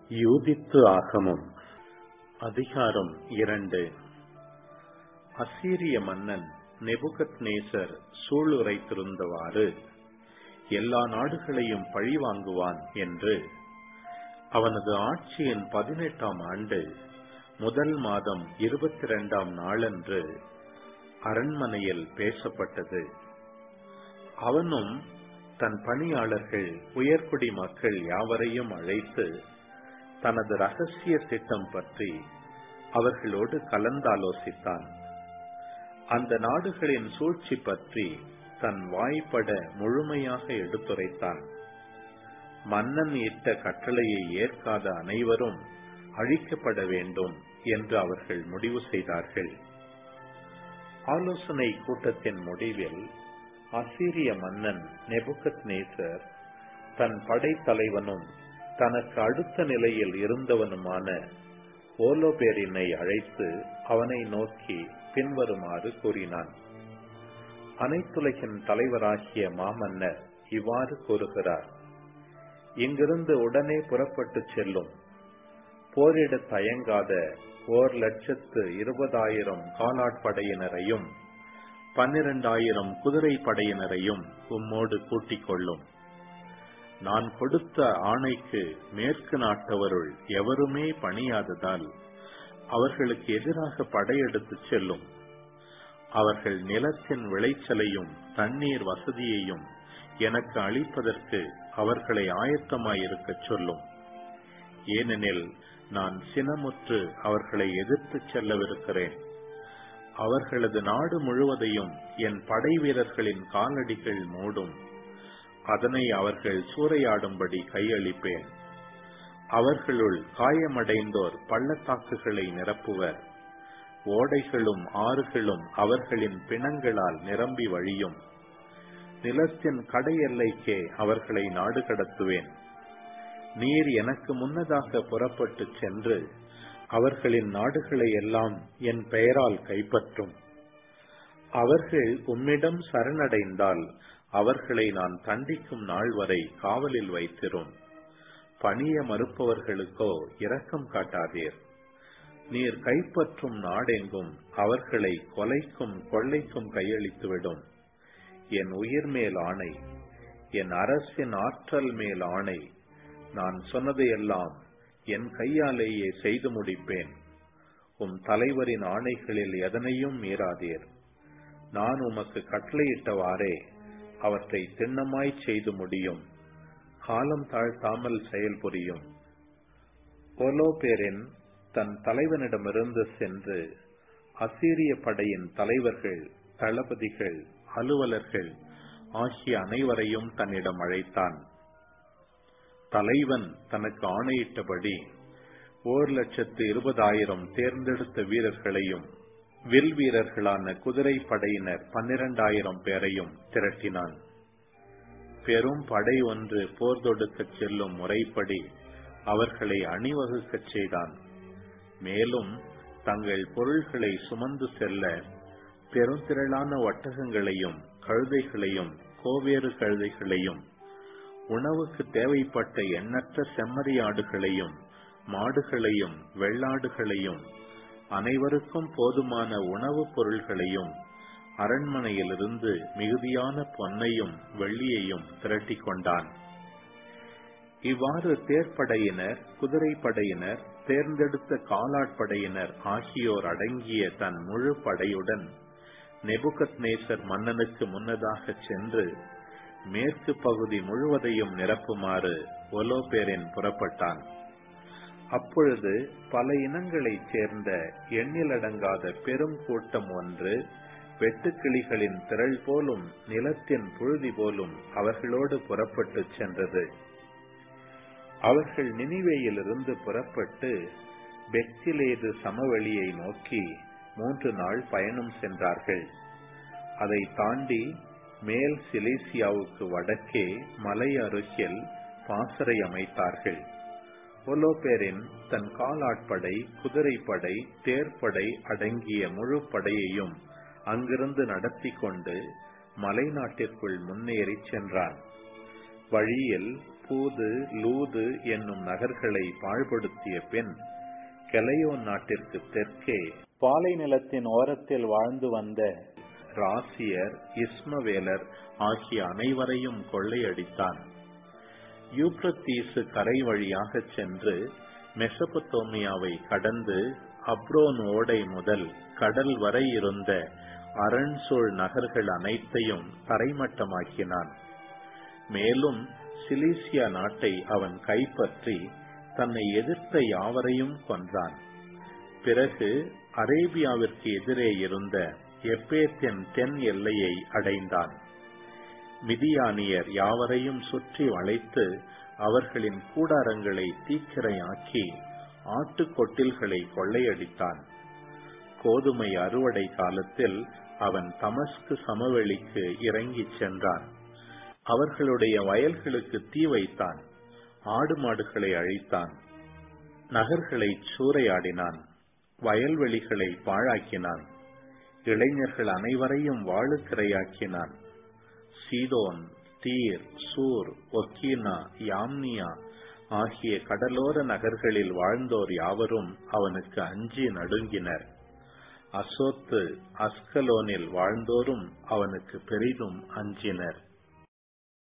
யூதித்து ஆகமம் அதிகாரம் இரண்டு அசீரிய மன்னன் நெபுகத்நேசர் சூளுரைத்திருந்தவாறு எல்லா நாடுகளையும் பழிவாங்குவான் என்று அவனது ஆட்சியின் பதினெட்டாம் ஆண்டு முதல் மாதம் இருபத்தி இரண்டாம் நாளன்று அரண்மனையில் பேசப்பட்டது அவனும் தன் பணியாளர்கள் உயர்குடி மக்கள் யாவரையும் அழைத்து தனது ரகசிய திட்டம் பற்றி அவர்களோடு கலந்தாலோசித்தான் அந்த நாடுகளின் சூழ்ச்சி பற்றி தன் வாய்ப்பட முழுமையாக எடுத்துரைத்தான் மன்னன் இட்ட கட்டளையை ஏற்காத அனைவரும் அழிக்கப்பட வேண்டும் என்று அவர்கள் முடிவு செய்தார்கள் ஆலோசனை கூட்டத்தின் முடிவில் அசீரிய மன்னன் நெபுகத் நேசர் தன் படைத்தலைவனும் தனக்கு அடுத்த நிலையில் இருந்தவனுமான ஓலோபேரினை அழைத்து அவனை நோக்கி பின்வருமாறு கூறினான் அனைத்துலகின் தலைவராகிய மாமன்னர் இவ்வாறு கூறுகிறார் இங்கிருந்து உடனே புறப்பட்டு செல்லும் போரிட தயங்காத ஓர் லட்சத்து இருபதாயிரம் காலாட்படையினரையும் பன்னிரண்டாயிரம் குதிரை படையினரையும் உம்மோடு கூட்டிக் கொள்ளும் நான் கொடுத்த ஆணைக்கு மேற்கு நாட்டவருள் எவருமே பணியாததால் அவர்களுக்கு எதிராக படையெடுத்துச் செல்லும் அவர்கள் நிலத்தின் விளைச்சலையும் தண்ணீர் வசதியையும் எனக்கு அளிப்பதற்கு அவர்களை ஆயத்தமாயிருக்கச் சொல்லும் ஏனெனில் நான் சினமுற்று அவர்களை எதிர்த்துச் செல்லவிருக்கிறேன் அவர்களது நாடு முழுவதையும் என் படை வீரர்களின் காலடிகள் மூடும் அதனை அவர்கள் சூறையாடும்படி கையளிப்பேன் அவர்களுள் காயமடைந்தோர் பள்ளத்தாக்குகளை நிரப்புவர் ஓடைகளும் ஆறுகளும் அவர்களின் பிணங்களால் நிரம்பி வழியும் நிலத்தின் கடை எல்லைக்கே அவர்களை நாடு கடத்துவேன் நீர் எனக்கு முன்னதாக புறப்பட்டு சென்று அவர்களின் நாடுகளை எல்லாம் என் பெயரால் கைப்பற்றும் அவர்கள் உம்மிடம் சரணடைந்தால் அவர்களை நான் தண்டிக்கும் நாள் வரை காவலில் வைத்திரும் பணிய மறுப்பவர்களுக்கோ இரக்கம் காட்டாதீர் நீர் கைப்பற்றும் நாடெங்கும் அவர்களை கொலைக்கும் கொள்ளைக்கும் கையளித்துவிடும் என் உயிர் மேல் ஆணை என் அரசின் ஆற்றல் மேல் ஆணை நான் சொன்னதையெல்லாம் என் கையாலேயே செய்து முடிப்பேன் உம் தலைவரின் ஆணைகளில் எதனையும் மீறாதீர் நான் உமக்கு கட்டளையிட்டவாறே அவற்றை திண்ணமாய் செய்து முடியும் காலம் தாழ்த்தாமல் செயல்புரியும் ஓலோபேரின் தன் தலைவனிடமிருந்து சென்று அசீரிய படையின் தலைவர்கள் தளபதிகள் அலுவலர்கள் ஆகிய அனைவரையும் தன்னிடம் அழைத்தான் தலைவன் தனக்கு ஆணையிட்டபடி ஓர் லட்சத்து இருபதாயிரம் தேர்ந்தெடுத்த வீரர்களையும் வில் வீரர்களான குதிரை படையினர் பன்னிரண்டாயிரம் பேரையும் திரட்டினான் பெரும் படை ஒன்று போர் தொடுக்கச் செல்லும் முறைப்படி அவர்களை அணிவகுக்கச் செய்தான் மேலும் தங்கள் பொருள்களை சுமந்து செல்ல பெருந்திரளான ஒட்டகங்களையும் கழுதைகளையும் கோவேறு கழுதைகளையும் உணவுக்கு தேவைப்பட்ட எண்ணற்ற செம்மறியாடுகளையும் மாடுகளையும் வெள்ளாடுகளையும் அனைவருக்கும் போதுமான உணவுப் பொருள்களையும் அரண்மனையிலிருந்து மிகுதியான பொன்னையும் வெள்ளியையும் திரட்டிக் கொண்டான் இவ்வாறு தேர்ப்படையினர் குதிரைப்படையினர் தேர்ந்தெடுத்த காலாட்படையினர் ஆகியோர் அடங்கிய தன் முழு படையுடன் நெபுகத் நேசர் மன்னனுக்கு முன்னதாக சென்று மேற்கு பகுதி முழுவதையும் நிரப்புமாறு ஒலோபேரின் புறப்பட்டான் அப்பொழுது பல இனங்களைச் சேர்ந்த எண்ணிலடங்காத பெரும் கூட்டம் ஒன்று வெட்டுக்கிளிகளின் திரள் போலும் நிலத்தின் புழுதி போலும் அவர்களோடு புறப்பட்டு சென்றது அவர்கள் நினிவேயிலிருந்து புறப்பட்டு பெக்சிலேது சமவெளியை நோக்கி மூன்று நாள் பயணம் சென்றார்கள் அதை தாண்டி மேல் சிலேசியாவுக்கு வடக்கே மலை அருகில் பாசறை அமைத்தார்கள் ஒலோபேரின் தன் காலாட்படை குதிரைப்படை தேர்ப்படை அடங்கிய முழு படையையும் அங்கிருந்து நடத்தி கொண்டு மலை நாட்டிற்குள் முன்னேறி சென்றான் வழியில் பூது லூது என்னும் நகர்களை பாழ்படுத்திய பின் கெலையோன் நாட்டிற்கு தெற்கே பாலை நிலத்தின் ஓரத்தில் வாழ்ந்து வந்த ராசியர் இஸ்மவேலர் ஆகிய அனைவரையும் கொள்ளையடித்தான் யூப்ரத்தீசு கரை வழியாக சென்று மெசபத்தோமியாவை கடந்து அப்ரோன் ஓடை முதல் கடல் வரை இருந்த அரண்சூழ் நகர்கள் அனைத்தையும் தரைமட்டமாக்கினான் மேலும் சிலிசியா நாட்டை அவன் கைப்பற்றி தன்னை எதிர்த்த யாவரையும் கொன்றான் பிறகு அரேபியாவிற்கு எதிரே இருந்த எப்பேத்தின் தென் எல்லையை அடைந்தான் மிதியானியர் யாவரையும் சுற்றி வளைத்து அவர்களின் கூடாரங்களை தீக்கிரையாக்கி ஆட்டுக்கொட்டில்களை கொள்ளையடித்தான் கோதுமை அறுவடை காலத்தில் அவன் தமஸ்கு சமவெளிக்கு இறங்கிச் சென்றான் அவர்களுடைய வயல்களுக்கு தீ வைத்தான் ஆடு மாடுகளை அழித்தான் நகர்களை சூறையாடினான் வயல்வெளிகளை பாழாக்கினான் இளைஞர்கள் அனைவரையும் வாழுக்கிரையாக்கினான் சீதோன் தீர் சூர் ஒக்கீனா யாம்னியா ஆகிய கடலோர நகர்களில் வாழ்ந்தோர் யாவரும் அவனுக்கு அஞ்சி நடுங்கினர் அசோத்து அஸ்கலோனில் வாழ்ந்தோரும் அவனுக்கு பெரிதும் அஞ்சினர்